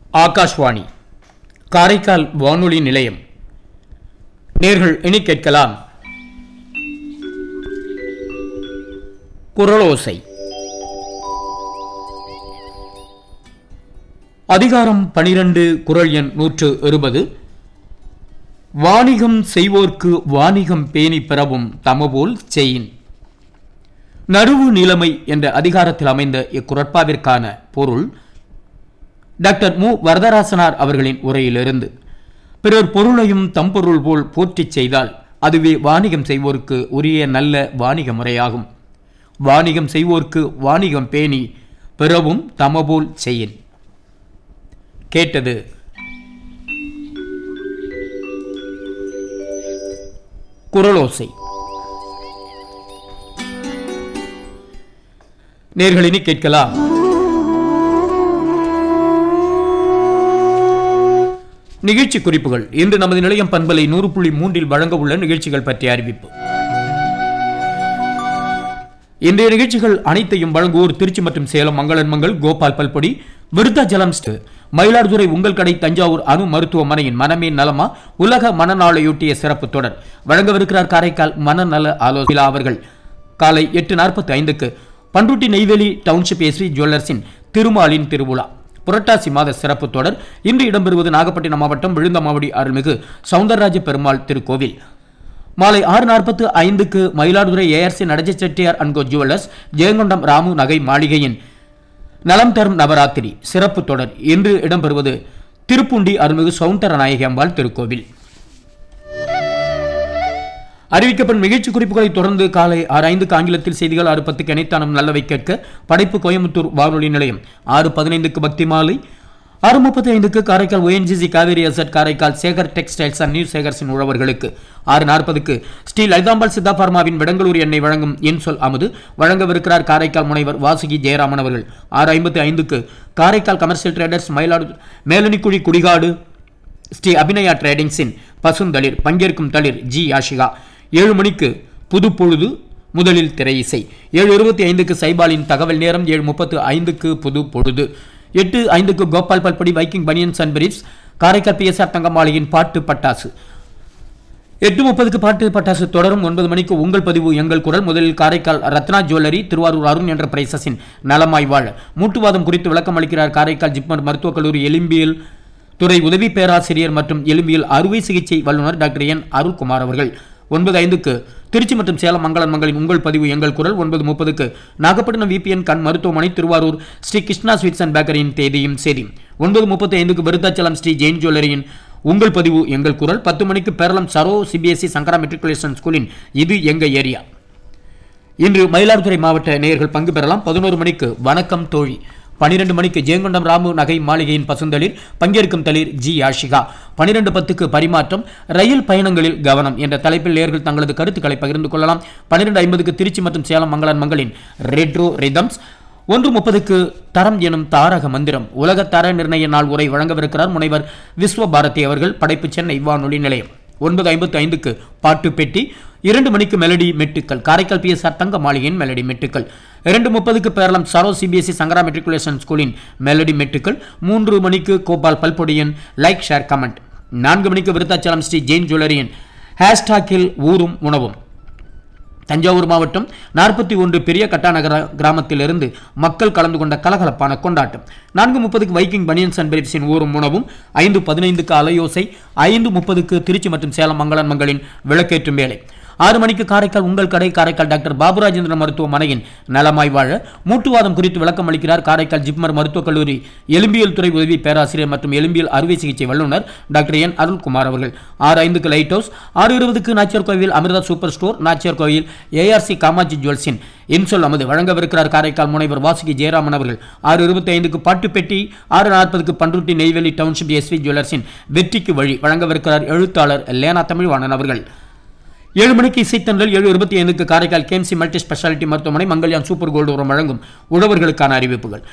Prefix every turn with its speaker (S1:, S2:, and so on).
S1: ஆகாஷ்வாணி காரைக்கால் வானொலி நிலையம் நேர்கள் இனி கேட்கலாம் குரலோசை அதிகாரம் பனிரெண்டு குரல் எண் நூற்று இருபது வாணிகம் செய்வோர்க்கு வாணிகம் பேணி பெறவும் தமபோல் செயின் நடுவு நிலைமை என்ற அதிகாரத்தில் அமைந்த இக்குரட்பாவிற்கான பொருள் டாக்டர் மு வரதராசனார் அவர்களின் உரையிலிருந்து பிறர் பொருளையும் தம் பொருள் போல் போற்றிச் செய்தால் அதுவே வாணிகம் செய்வோருக்கு உரிய நல்ல வாணிக முறையாகும் வாணிகம் செய்வோர்க்கு வாணிகம் பேணி பிறவும் தமபோல் செய்யின் கேட்டது குரலோசை நேர்களினி கேட்கலாம் நிகழ்ச்சி குறிப்புகள் இன்று நமது நிலையம் பண்பலை நூறு புள்ளி மூன்றில் வழங்க உள்ள நிகழ்ச்சிகள் பற்றிய அறிவிப்பு இன்றைய நிகழ்ச்சிகள் அனைத்தையும் வழங்குவோர் திருச்சி மற்றும் சேலம் மங்களன் மங்கள் கோபால் பல்பொடி விருத்தாச்சலம் ஸ்ட- மயிலாடுதுறை உங்கள் கடை தஞ்சாவூர் அணு மருத்துவமனையின் மனமே நலமா உலக மனநாளையொட்டிய சிறப்பு தொடர் வழங்கவிருக்கிறார் காரைக்கால் மனநல ஆலோசனை அவர்கள் காலை எட்டு நாற்பத்தி ஐந்துக்கு பண்ருட்டி நெய்வேலி டவுன்ஷிப் எஸ்வி ஜுவல்லர்ஸின் திருமாலின் திருவிழா புரட்டாசி மாத சிறப்பு தொடர் இன்று இடம்பெறுவது நாகப்பட்டினம் மாவட்டம் விழுந்தமாவடி அருள்மிகு சவுந்தரராஜ பெருமாள் திருக்கோவில் மாலை ஆறு நாற்பத்து ஐந்துக்கு மயிலாடுதுறை ஏஆர்சி நடஜ செட்டியார் அன்கோ ஜுவல்லர்ஸ் ஜெயங்கொண்டம் ராமு நகை மாளிகையின் நலம் தரும் நவராத்திரி சிறப்பு தொடர் இன்று இடம்பெறுவது திருப்புண்டி அருள்மிகு சவுந்தர நாயகி அம்பாள் திருக்கோவில் அறிவிக்கப்படும் நிகழ்ச்சி குறிப்புகளை தொடர்ந்து காலை ஆறு ஐந்துக்கு ஆங்கிலத்தில் செய்திகள் ஆறு பத்துக்கு இணைத்தானம் நல்லவை கேட்க படைப்பு கோயம்புத்தூர் வானொலி நிலையம் ஆறு பதினைந்துக்கு பக்தி மாலை ஆறு முப்பத்தி ஐந்துக்கு Karaikal ONGC Kaveri asset Karaikal Sekar textiles and new சேகர்ஸின் உழவர்களுக்கு ஆறு நாற்பதுக்கு ஸ்ரீ லலிதாம்பாள் சித்தா பார்மாவின் விடங்களூர் எண்ணெய் வழங்கும் என் சொல் அமுது வழங்கவிருக்கிறார் காரைக்கால் முனைவர் வாசுகி ஜெயராமன் அவர்கள் ஆறு ஐம்பத்தி ஐந்துக்கு காரைக்கால் கமர்ஷியல் ட்ரேடர்ஸ் மயிலாடு மேலனிக்குழி குடிகாடு ஸ்ரீ அபிநயா ட்ரேடிங்ஸின் பசுந்தளிர் பங்கேற்கும் தளிர் ஜி ஆஷிகா ஏழு மணிக்கு புது பொழுது முதலில் திரை இசை ஏழு இருபத்தி ஐந்துக்கு சைபாலின் தகவல் நேரம் ஏழு முப்பத்து ஐந்துக்கு புது பொழுது எட்டு ஐந்துக்கு கோபால் பல்படி Viking banians and briefs Karaikal PSR தங்கமாளியின் பாட்டு பட்டாசு எட்டு முப்பதுக்கு பாட்டு பட்டாசு தொடரும் ஒன்பது மணிக்கு உங்கள் பதிவு எங்கள் குரல் முதலில் காரைக்கால் ரத்னா ஜுவல்லரி திருவாரூர் அருண் என்ற பிரைசஸின் நலமாய் வாழ மூட்டுவாதம் குறித்து விளக்கம் அளிக்கிறார் காரைக்கால் ஜிப்மர் மருத்துவக் கல்லூரி எலும்பியல் துறை உதவி பேராசிரியர் மற்றும் எலும்பியல் அறுவை சிகிச்சை வல்லுநர் டாக்டர் என் அருள்குமார் அவர்கள் ஒன்பது ஐந்துக்கு திருச்சி மற்றும் சேலம் மங்களன் மங்களின் உங்கள் பதிவு எங்கள் குரல் ஒன்பது முப்பதுக்கு நாகப்பட்டினம் விபிஎன் கண் மருத்துவமனை திருவாரூர் ஸ்ரீ கிருஷ்ணா ஸ்வீட்ஸ் அண்ட் பேக்கரியின் தேதியும் செய்தியும் ஒன்பது முப்பத்தி ஐந்துக்கு விருத்தாச்சலம் ஸ்ரீ ஜெயின் ஜுவல்லரியின் உங்கள் பதிவு எங்கள் குரல் பத்து மணிக்கு பேரளம் சரோ சிபிஎஸ்இ சங்கரா மெட்ரிகுலேஷன் ஸ்கூலின் இது எங்க ஏரியா இன்று மயிலாடுதுறை மாவட்ட நேயர்கள் பங்கு பெறலாம் பதினோரு மணிக்கு வணக்கம் தோழி பனிரெண்டு மணிக்கு ஜெயங்கொண்டம் ராமு நகை மாளிகையின் பசுந்தளிர் பங்கேற்கும் தளிர் ஜி ஆஷிகா பனிரெண்டு பத்துக்கு பரிமாற்றம் ரயில் பயணங்களில் கவனம் என்ற தலைப்பில் நேயர்கள் தங்களது கருத்துக்களை பகிர்ந்து கொள்ளலாம் பன்னிரெண்டு ஐம்பதுக்கு திருச்சி மற்றும் சேலம் மங்களன் மங்களின் ரெட்ரோ ரிதம்ஸ் ஒன்று முப்பதுக்கு தரம் எனும் தாரக மந்திரம் உலக தர நிர்ணய நாள் உரை வழங்கவிருக்கிறார் முனைவர் விஸ்வ பாரதி அவர்கள் படைப்பு சென்னை வானொலி நிலையம் ஒன்பது ஐம்பத்து ஐந்துக்கு பாட்டு பெட்டி இரண்டு மணிக்கு மெலடி மெட்டுக்கள் காரைக்கால் பிஎஸ்ஆர் தங்க மாளிகையின் மெலடி மெட்டுக்கள் இரண்டு முப்பதுக்கு பேரளம் சரோ சிபிஎஸ்இ சங்கரா மெட்ரிகுலேஷன் ஸ்கூலின் மெலடி மெட்டுக்கள் மூன்று மணிக்கு கோபால் பல்பொடியின் லைக் ஷேர் கமெண்ட் நான்கு மணிக்கு விருத்தாச்சலம் ஸ்ரீ ஜெயின் ஜுவல்லரியின் ஹேஷ்டாக்கில் ஊரும் உணவும் தஞ்சாவூர் மாவட்டம் நாற்பத்தி ஒன்று பெரிய கட்டாநகர கிராமத்திலிருந்து மக்கள் கலந்து கொண்ட கலகலப்பான கொண்டாட்டம் நான்கு முப்பதுக்கு வைக்கிங் பனியன்ஸ் அண்ட் பிரீப்ஸின் ஊரும் உணவும் ஐந்து பதினைந்துக்கு அலையோசை ஐந்து முப்பதுக்கு திருச்சி மற்றும் சேலம் மங்களன் மங்களின் விளக்கேற்றும் வேலை ஆறு மணிக்கு காரைக்கால் உங்கள் கடை காரைக்கால் டாக்டர் பாபுராஜேந்திரன் மருத்துவமனையின் நலமாய் வாழ மூட்டுவாதம் குறித்து விளக்கம் அளிக்கிறார் காரைக்கால் ஜிப்மர் மருத்துவக் கல்லூரி எலும்பியல் துறை உதவி பேராசிரியர் மற்றும் எலும்பியல் அறுவை சிகிச்சை வல்லுநர் டாக்டர் என் அருள்குமார் அவர்கள் ஆறு ஐந்துக்கு லைட் ஹவுஸ் ஆறு இருபதுக்கு நாச்சியார் கோவில் அமிர்தா சூப்பர் ஸ்டோர் நாச்சியார் கோவில் ஏஆர்சி காமாட்சி ஜுவல்ஸின் இன்சொல் அமது வழங்கவிருக்கிறார் காரைக்கால் முனைவர் வாசுகி ஜெயராமன் அவர்கள் ஆறு இருபத்தி ஐந்துக்கு பாட்டு பெட்டி ஆறு நாற்பதுக்கு பண்ருட்டி நெய்வேலி டவுன்ஷிப் எஸ்வி ஜுவல்லர்ஸின் வெற்றிக்கு வழி வழங்கவிருக்கிறார் எழுத்தாளர் லேனா தமிழ்வாணன் அவர்கள் ஏழு மணிக்கு இசைத்தன்றல் ஏழு இருபத்தி ஐந்துக்கு காரைக்கால் கேஎம்சி மல்டி ஸ்பெஷாலிட்டி மருத்துவமனை மங்கல்யான் சூப்பர் கோல்டு உரம் வழங்கும் உழவர்களுக்கான அறிவிப்புகள்